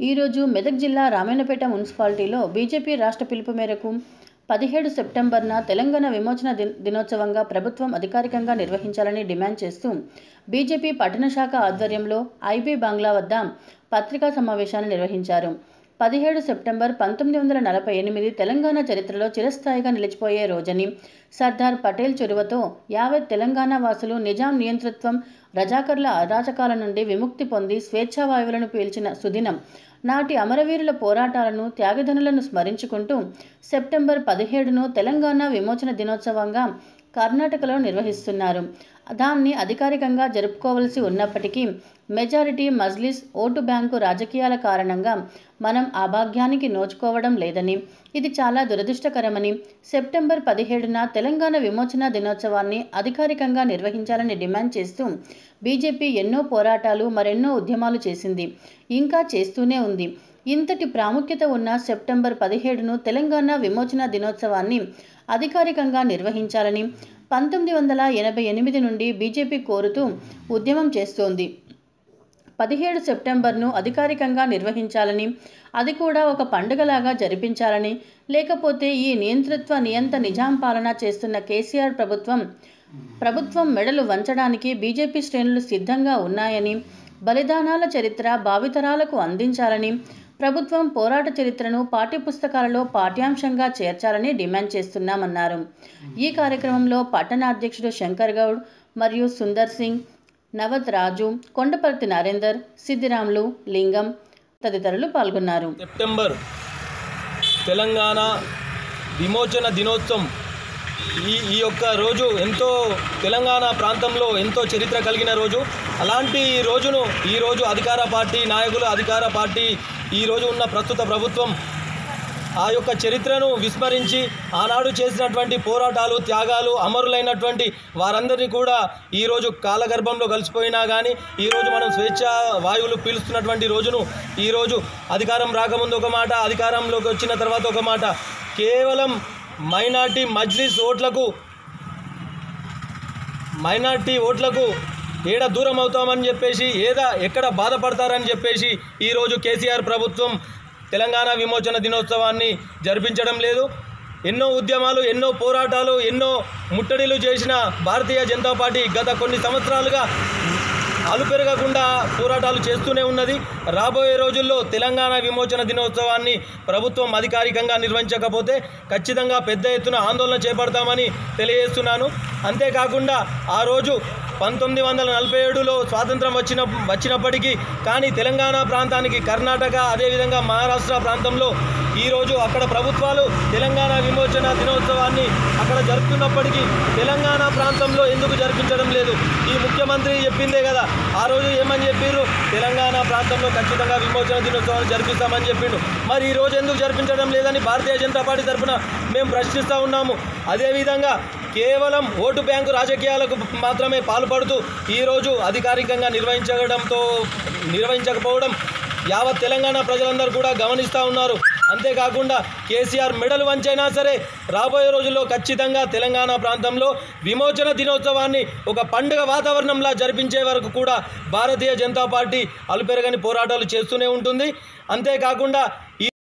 ఈరోజు మెదక్ జిల్లా రామాయణపేట మున్సిపాలిటీలో బీజేపీ రాష్ట్ర పిలుపు మేరకు పదిహేడు సెప్టెంబర్న తెలంగాణ విమోచన దిన్ దినోత్సవంగా ప్రభుత్వం అధికారికంగా నిర్వహించాలని డిమాండ్ చేస్తూ బీజేపీ పట్టణ శాఖ ఆధ్వర్యంలో ఐబీ బంగ్లా వద్ద పత్రికా సమావేశాన్ని నిర్వహించారు పదిహేడు సెప్టెంబర్ పంతొమ్మిది వందల నలభై ఎనిమిది తెలంగాణ చరిత్రలో చిరస్థాయిగా నిలిచిపోయే రోజని సర్దార్ పటేల్ చొరవతో యావత్ తెలంగాణ వాసులు నిజాం నియంతృత్వం రజాకర్ల అరాచకాల నుండి విముక్తి పొంది స్వేచ్ఛావాయువులను పీల్చిన సుదినం నాటి అమరవీరుల పోరాటాలను త్యాగధనులను స్మరించుకుంటూ సెప్టెంబర్ పదిహేడును తెలంగాణ విమోచన దినోత్సవంగా కర్ణాటకలో నిర్వహిస్తున్నారు దాన్ని అధికారికంగా జరుపుకోవలసి ఉన్నప్పటికీ మెజారిటీ మజ్లిస్ ఓటు బ్యాంకు రాజకీయాల కారణంగా మనం ఆ భాగ్యానికి నోచుకోవడం లేదని ఇది చాలా దురదృష్టకరమని సెప్టెంబర్ పదిహేడున తెలంగాణ విమోచన దినోత్సవాన్ని అధికారికంగా నిర్వహించాలని డిమాండ్ చేస్తూ బీజేపీ ఎన్నో పోరాటాలు మరెన్నో ఉద్యమాలు చేసింది ఇంకా చేస్తూనే ఉంది ఇంతటి ప్రాముఖ్యత ఉన్న సెప్టెంబర్ పదిహేడును తెలంగాణ విమోచన దినోత్సవాన్ని అధికారికంగా నిర్వహించాలని పంతొమ్మిది వందల ఎనభై ఎనిమిది నుండి బీజేపీ కోరుతూ ఉద్యమం చేస్తోంది పదిహేడు సెప్టెంబర్ను అధికారికంగా నిర్వహించాలని అది కూడా ఒక పండుగలాగా జరిపించాలని లేకపోతే ఈ నియంతృత్వ నియంత నిజాం పాలన చేస్తున్న కేసీఆర్ ప్రభుత్వం ప్రభుత్వం మెడలు వంచడానికి బీజేపీ శ్రేణులు సిద్ధంగా ఉన్నాయని బలిదానాల చరిత్ర భావితరాలకు అందించాలని ప్రభుత్వం పోరాట చరిత్రను పాఠ్యపుస్తకాలలో పాఠ్యాంశంగా చేర్చాలని డిమాండ్ చేస్తున్నామన్నారు ఈ కార్యక్రమంలో పట్టణ అధ్యక్షుడు శంకర్ గౌడ్ మరియు సుందర్ సింగ్ నవత్ రాజు కొండపర్తి నరేందర్ సిద్దిరాములు లింగం తదితరులు పాల్గొన్నారు సెప్టెంబర్ తెలంగాణ విమోచన దినోత్సవం ఈ ఈ యొక్క రోజు ఎంతో తెలంగాణ ప్రాంతంలో ఎంతో చరిత్ర కలిగిన రోజు అలాంటి ఈ రోజును ఈరోజు అధికార పార్టీ నాయకులు అధికార పార్టీ ఈరోజు ఉన్న ప్రస్తుత ప్రభుత్వం ఆ యొక్క చరిత్రను విస్మరించి ఆనాడు చేసినటువంటి పోరాటాలు త్యాగాలు అమరులైనటువంటి వారందరినీ కూడా ఈరోజు కాలగర్భంలో కలిసిపోయినా కానీ ఈరోజు మనం స్వేచ్ఛ వాయువులు పీలుస్తున్నటువంటి రోజును ఈరోజు అధికారం రాకముందు ఒక మాట అధికారంలోకి వచ్చిన తర్వాత ఒక మాట కేవలం మైనార్టీ మజ్లిస్ ఓట్లకు మైనార్టీ ఓట్లకు ఏడ దూరం అవుతామని చెప్పేసి ఏదా ఎక్కడ బాధపడతారని చెప్పేసి ఈరోజు కేసీఆర్ ప్రభుత్వం తెలంగాణ విమోచన దినోత్సవాన్ని జరిపించడం లేదు ఎన్నో ఉద్యమాలు ఎన్నో పోరాటాలు ఎన్నో ముట్టడిలు చేసిన భారతీయ జనతా పార్టీ గత కొన్ని సంవత్సరాలుగా అలుపెరగకుండా పోరాటాలు చేస్తూనే ఉన్నది రాబోయే రోజుల్లో తెలంగాణ విమోచన దినోత్సవాన్ని ప్రభుత్వం అధికారికంగా నిర్వహించకపోతే ఖచ్చితంగా పెద్ద ఎత్తున ఆందోళన చేపడతామని తెలియజేస్తున్నాను అంతేకాకుండా ఆ రోజు పంతొమ్మిది వందల నలభై ఏడులో స్వాతంత్రం వచ్చిన వచ్చినప్పటికీ కానీ తెలంగాణ ప్రాంతానికి కర్ణాటక అదేవిధంగా మహారాష్ట్ర ప్రాంతంలో ఈరోజు అక్కడ ప్రభుత్వాలు తెలంగాణ విమోచన దినోత్సవాన్ని అక్కడ జరుపుతున్నప్పటికీ తెలంగాణ ప్రాంతంలో ఎందుకు జరిపించడం లేదు ఈ ముఖ్యమంత్రి చెప్పిందే కదా ఆ రోజు ఏమని చెప్పారు తెలంగాణ ప్రాంతంలో ఖచ్చితంగా విమోచన దినోత్సవాన్ని జరిపిస్తామని చెప్పిండు మరి ఈ రోజు ఎందుకు జరిపించడం లేదని భారతీయ జనతా పార్టీ తరఫున మేము ప్రశ్నిస్తూ ఉన్నాము అదేవిధంగా కేవలం ఓటు బ్యాంకు రాజకీయాలకు మాత్రమే పాల్పడుతూ ఈరోజు అధికారికంగా నిర్వహించడంతో నిర్వహించకపోవడం యావత్ తెలంగాణ ప్రజలందరూ కూడా గమనిస్తూ ఉన్నారు అంతేకాకుండా కేసీఆర్ మెడల్ వంచైనా సరే రాబోయే రోజుల్లో ఖచ్చితంగా తెలంగాణ ప్రాంతంలో విమోచన దినోత్సవాన్ని ఒక పండుగ వాతావరణంలా జరిపించే వరకు కూడా భారతీయ జనతా పార్టీ అలుపెరగని పోరాటాలు చేస్తూనే ఉంటుంది అంతేకాకుండా ఈ